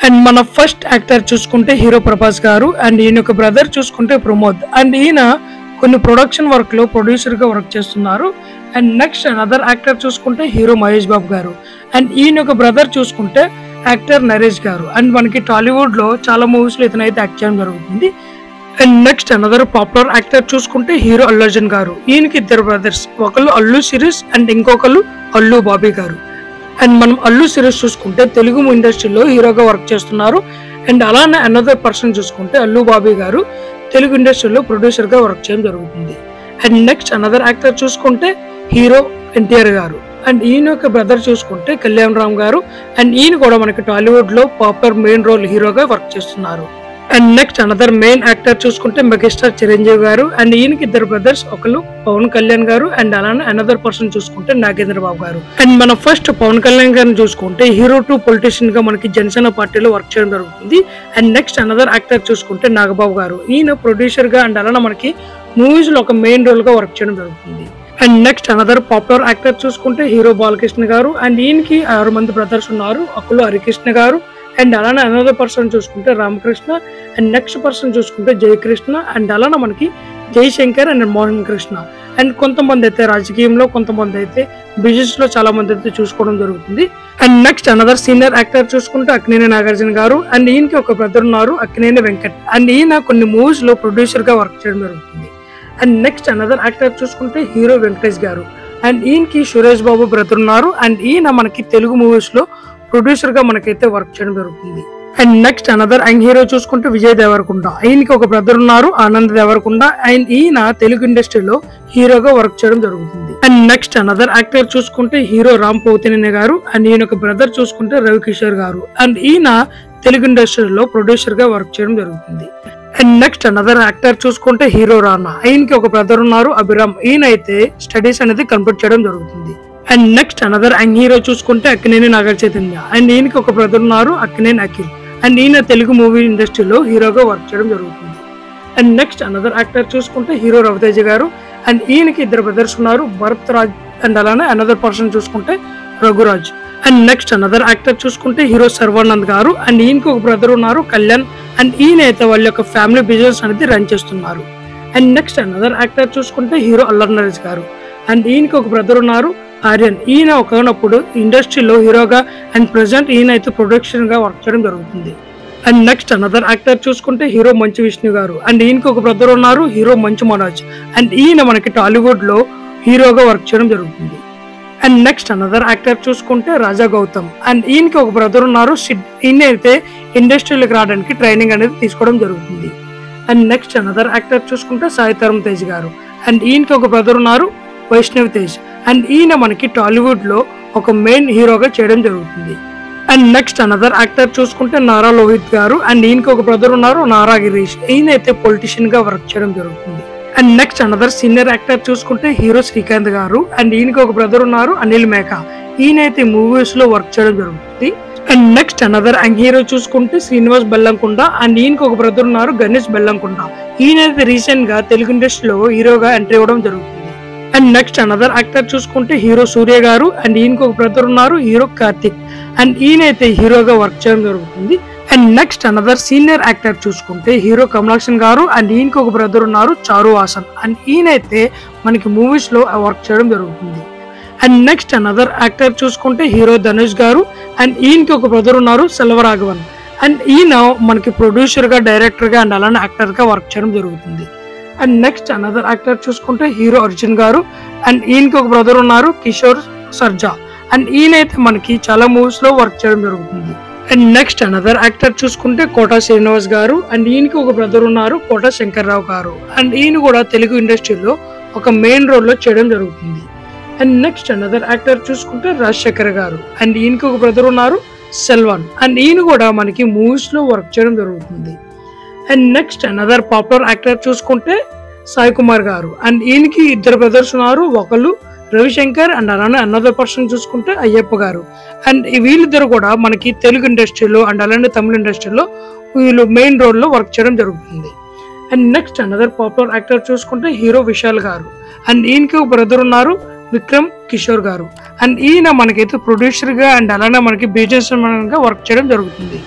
and మన first actor చూసుకుంటే hero Prabhas garu and ఈయన ఒక బ్రదర్ చూసుకుంటే ప్రమోద్ అండ్ ఈయన కొన్ని ప్రొడక్షన్ వర్క్ లో ప్రొడ్యూసర్ గా వర్క్ చేస్తున్నారు అండ్ నెక్స్ట్ అదర్ యాక్టర్ చూసుకుంటే హీరో మహేష్ బాబు గారు అండ్ ఈయన ఒక బ్రదర్ చూసుకుంటే యాక్టర్ నరేష్ గారు అండ్ మనకి టాలీవుడ్ లో చాలా మూవీస్ లో ఇతనైతే యాక్ట్ చేయడం జరుగుతుంది and next another popular actor చూసుకుంటే హీరో అల్లు అర్జున్ గారు ఈయనకి ఇద్దరు బ్రదర్స్ ఒకళ్ళు అల్లు సిరీస్ అండ్ ఇంకొకళ్ళు అల్లు బాబీ గారు అండ్ మనం అల్లు సిరీస్ చూసుకుంటే తెలుగు ఇండస్ట్రీలో హీరోగా వర్క్ చేస్తున్నారు అండ్ అలానే అనదర్ పర్సన్ చూసుకుంటే అల్లు బాబీ గారు తెలుగు ఇండస్ట్రీలో ప్రొడ్యూసర్ గా వర్క్ చేయడం జరుగుతుంది అండ్ నెక్స్ట్ అనదర్ యాక్టర్ చూసుకుంటే హీరో ఎన్టీఆర్ గారు అండ్ ఈయన యొక్క బ్రదర్ చూసుకుంటే కళ్యాణ్ రామ్ గారు అండ్ ఈయన కూడా మనకి టాలీవుడ్ లో పాపులర్ మెయిన్ రోల్ హీరోగా వర్క్ చేస్తున్నారు and next another main actor చూసుకుంటే మెగాస్టార్ చిరంజీవి గారు అండ్ ఈయనకి ఇద్దరు బ్రదర్స్ ఒకరు పవన్ కళ్యాణ్ గారు అండ్ అలానే అనదర్ పర్సన్ చూసుకుంటే నాగేంద్ర బాబు గారు అండ్ మన ఫస్ట్ పవన్ కళ్యాణ్ గారిని చూసుకుంటే హీరో టు పొలిటీషియన్ గా మనకి జనసేన పార్టీలో వర్క్ చేయడం జరుగుతుంది అండ్ నెక్స్ట్ అనదర్ యాక్టర్ చూసుకుంటే నాగబాబు గారు ఈయన ప్రొడ్యూసర్ గా అండ్ అలానే మనకి మూవీస్ లో ఒక మెయిన్ రోల్ గా వర్క్ చేయడం జరుగుతుంది and next another popular actor చూసుకుంటే హీరో బాలకృష్ణ గారు అండ్ ఈయనకి ఆరు మంది బ్రదర్స్ ఉన్నారు ఒకళ్ళు హరికృష్ణ గారు అండ్ అలానే అనదర్ పర్సన్ చూసుకుంటే రామకృష్ణ అండ్ నెక్స్ట్ పర్సన్ చూసుకుంటే జయకృష్ణ అండ్ అలానే మనకి జయశంకర్ అండ్ మోహన్ కృష్ణ అండ్ కొంతమంది అయితే రాజకీయంలో కొంతమంది అయితే బిజినెస్ లో చాలా మంది అయితే చూసుకోవడం జరుగుతుంది and next another senior actor చూసుకుంటే అక్కినేని నాగార్జున గారు అండ్ ఈయనకి ఒక బ్రదర్ ఉన్నారు అక్కినేని వెంకట్ అండ్ ఈయన కొన్ని మూవీస్ లో ప్రొడ్యూసర్ గా వర్క్ చేయడం జరుగుతుంది అండ్ నెక్స్ట్ అనదర్ యాక్టర్ చూసుకుంటే హీరో వెంకటేష్ గారు అండ్ ఈయనకి సురేష్ బాబు బ్రదర్ ఉన్నారు అండ్ ఈయన మనకి తెలుగు మూవీస్ లో ప్రొడ్యూసర్ గా మనకైతే వర్క్ చేయడం జరుగుతుంది and next another young hero చూసుకుంటే విజయ్ దేవరకొండ ఈయనకి ఒక బ్రదర్ ఉన్నారు ఆనంద్ దేవరకొండ అండ్ ఈయన తెలుగు ఇండస్ట్రీలో హీరోగా వర్క్ చేయడం జరుగుతుంది అండ్ నెక్స్ట్ అనదర్ యాక్టర్ చూసుకుంటే హీరో రామ్ పోతినేని గారు అండ్ ఈయన ఒక బ్రదర్ చూసుకుంటే రవికిషోర్ గారు అండ్ ఈయన తెలుగు ఇండస్ట్రీలో ప్రొడ్యూసర్ గా వర్క్ చేయడం జరుగుతుంది అండ్ నెక్స్ట్ అనదర్ యాక్టర్ చూసుకుంటే హీరో రానా ఈయనకి ఒక బ్రదర్ ఉన్నారు అభిరామ్ ఈయన అయితే స్టడీస్ అనేది కంప్లీట్ చేయడం జరుగుతుంది and next another young hero చూసుకుంటే అక్కినేని నాగర్ చైతన్య అండ్ ఈయనకి ఒక బ్రదర్ ఉన్నారు అక్కినేని అఖిల్ అండ్ ఈయన తెలుగు మూవీ ఇండస్ట్రీలో హీరోగా వర్క్ చేయడం జరుగుతుంది అండ్ నెక్స్ట్ అనదర్ యాక్టర్ చూసుకుంటే హీరో రవితేజ గారు అండ్ ఈయనకి ఇద్దరు బ్రదర్స్ ఉన్నారు భరత్ రాజ్ అండ్ అలానే అనదర్ పర్సన్ చూసుకుంటే Raghuraj and next another actor చూసుకుంటే హీరో సర్వానంద్ గారు అండ్ ఈయనకి ఒక బ్రదర్ ఉన్నారు కళ్యాణ్ అండ్ ఈయన అయితే వాళ్ళ యొక్క ఫ్యామిలీ బిజినెస్ అనేది రన్ చేస్తున్నారు అండ్ నెక్స్ట్ అనదర్ యాక్టర్ చూసుకుంటే హీరో అల్లర్ నరేష్ గారు అండ్ ఈయనకి ఒక బ్రదర్ ఉన్నారు ఆర్యన్ ఈయన ఒకనప్పుడు ఇండస్ట్రీలో హీరోగా అండ్ ప్రెసెంట్ ఈయన అయితే ప్రొడక్షన్ గా వర్క్ చేయడం జరుగుతుంది అండ్ నెక్స్ట్ అనదర్ యాక్టర్ చూసుకుంటే హీరో మంచు విష్ణు గారు అండ్ ఈయనకి ఒక బ్రదర్ ఉన్నారు హీరో మంచు మనోజ్ అండ్ ఈయన మనకి టాలీవుడ్ లో హీరోగా వర్క్ చేయడం జరుగుతుంది అండ్ నెక్స్ట్ అనదర్ యాక్టర్ చూసుకుంటే రాజా గౌతమ్ అండ్ ఈయనకి ఒక బ్రదర్ ఉన్నారు సిడ్ ఈయన అయితే ఇండస్ట్రీలోకి రావడానికి ట్రైనింగ్ అనేది తీసుకోవడం జరుగుతుంది అండ్ నెక్స్ట్ అనదర్ యాక్టర్ చూసుకుంటే సాయి తరం తేజ్ గారు అండ్ ఈయనకి ఒక బ్రదర్ ఉన్నారు వైష్ణవ్ తేజ్ అండ్ ఈయన మనకి టాలీవుడ్ లో ఒక మెయిన్ హీరోగా చేయడం జరుగుతుంది అండ్ నెక్స్ట్ అనదర్ యాక్టర్ చూసుకుంటే నారా లోహిత్ గారు అండ్ ఈయనకి ఒక బ్రదర్ ఉన్నారు నారా గిరీష్ ఈయన అయితే పొలిటీషియన్ గా వర్క్ చేయడం జరుగుతుంది and next another senior actor చూసుకుంటే హీరో శ్రీకాంత్ గారు అండ్ ఈయనకి ఒక బ్రదర్ ఉన్నారు అనిల్ మేకా ఈయన అయితే మూవీస్ లో వర్క్ చేయడం జరుగుతుంది and next another young hero చూసుకుంటే శ్రీనివాస్ బెల్లంకొండ అండ్ ఈయనకి ఒక బ్రదర్ ఉన్నారు గణేష్ బెల్లంకొండ ఈయన అయితే రీసెంట్ గా తెలుగు ఇండస్ట్రీలో హీరోగా ఎంట్రీ ఇవ్వడం జరుగుతుంది అండ్ నెక్స్ట్ అనదర్ యాక్టర్ చూసుకుంటే హీరో సూర్య గారు అండ్ ఈయనకి ఒక బ్రదర్ ఉన్నారు హీరో కార్తిక్ అండ్ ఈయనైతే హీరోగా వర్క్ చేయడం జరుగుతుంది and next another senior actor చూసుకుంటే హీరో కమలాక్షన్ గారు అండ్ ఈయనకి ఒక బ్రదర్ ఉన్నారు చారు హాసన్ అండ్ ఈయనైతే మనకి మూవీస్ లో వర్క్ చేయడం జరుగుతుంది అండ్ నెక్స్ట్ అనదర్ యాక్టర్ చూసుకుంటే హీరో ధనుష్ గారు అండ్ ఈయనకి ఒక బ్రదర్ ఉన్నారు సెల్వరాఘవన్ అండ్ ఈయన మనకి ప్రొడ్యూసర్ గా డైరెక్టర్ గా అండ్ అలానే యాక్టర్ గా వర్క్ చేయడం జరుగుతుంది అండ్ నెక్స్ట్ అనదర్ యాక్టర్ చూసుకుంటే హీరో అర్జున్ గారు అండ్ ఈయనకి ఒక బ్రదర్ ఉన్నారు కిషోర్ సర్జా అండ్ ఈయనైతే మనకి చాలా మూవీస్ లో వర్క్ చేయడం జరుగుతుంది అండ్ నెక్స్ట్ అనదర్ యాక్టర్ చూసుకుంటే కోట శ్రీనివాస్ గారు అండ్ ఈయనకి ఒక బ్రదర్ ఉన్నారు కోట శంకర్రావు గారు అండ్ ఈయన కూడా తెలుగు ఇండస్ట్రీలో ఒక మెయిన్ రోల్ లో చేయడం జరుగుతుంది అండ్ నెక్స్ట్ అనదర్ యాక్టర్ చూసుకుంటే రాజశేఖర్ గారు అండ్ ఈయనకి ఒక బ్రదర్ ఉన్నారు సెల్వాన్ అండ్ ఈయన కూడా మనకి మూవీస్ లో వర్క్ చేయడం జరుగుతుంది and next another popular actor చూసుకుంటే సాయి కుమార్ గారు అండ్ ఈయనకి ఇద్దరు బ్రదర్స్ ఉన్నారు ఒకళ్ళు రవిశంకర్ అండ్ అలానే అనదర్ పర్సన్ చూసుకుంటే అయ్యప్ప గారు అండ్ ఈ వీళ్ళిద్దరు కూడా మనకి తెలుగు ఇండస్ట్రీలో అండ్ అలానే తమిళ ఇండస్ట్రీలో వీళ్ళు మెయిన్ రోల్ లో వర్క్ చేయడం జరుగుతుంది and next another popular actor చూసుకుంటే హీరో విశాల్ గారు అండ్ ఈయనకి ఒక బ్రదర్ ఉన్నారు విక్రమ్ కిషోర్ గారు అండ్ ఈయన మనకైతే ప్రొడ్యూసర్ గా అండ్ అలానే మనకి బిజినెస్ గా వర్క్ చేయడం జరుగుతుంది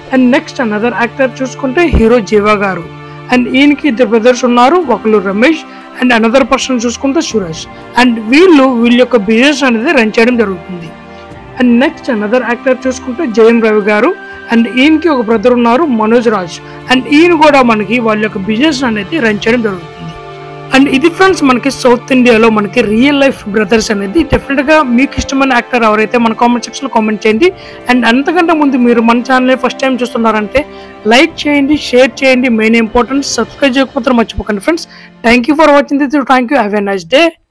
అండ్ నెక్స్ట్ అనదర్ యాక్టర్ చూసుకుంటే హీరో జీవా గారు అండ్ ఈయనకి ఇద్దరు బ్రదర్స్ ఉన్నారు ఒకరు రమేష్ అండ్ అనదర్ పర్సన్ చూసుకుంటే సురేష్ అండ్ వీళ్ళు వీళ్ళ యొక్క బిజినెస్ అనేది రన్ చేయడం జరుగుతుంది అండ్ నెక్స్ట్ అనదర్ యాక్టర్ చూసుకుంటే జయం రవి గారు అండ్ ఈయనకి ఒక బ్రదర్ ఉన్నారు మనోజ్ రాజ్ అండ్ ఈయన కూడా మనకి వాళ్ళ యొక్క బిజినెస్ అనేది రన్ చేయడం జరుగుతుంది అండ్ ఇది ఫ్రెండ్స్ మనకి సౌత్ ఇండియాలో మనకి రియల్ లైఫ్ బ్రదర్స్ అనేది డెఫినెట్ గా మీకు ఇష్టమైన యాక్టర్ ఎవరైతే మన కామెంట్ సెక్షన్ లో కామెంట్ చేయండి అండ్ అంతకంటే ముందు మీరు మన ఛానల్ ఫస్ట్ టైం చూస్తున్నారంటే లైక్ చేయండి షేర్ చేయండి మెయిన్ ఇంపార్టెంట్ సబ్స్క్రైబ్ చేయకపోతే మర్చిపోకండి friends thank you for watching this thank you have a nice day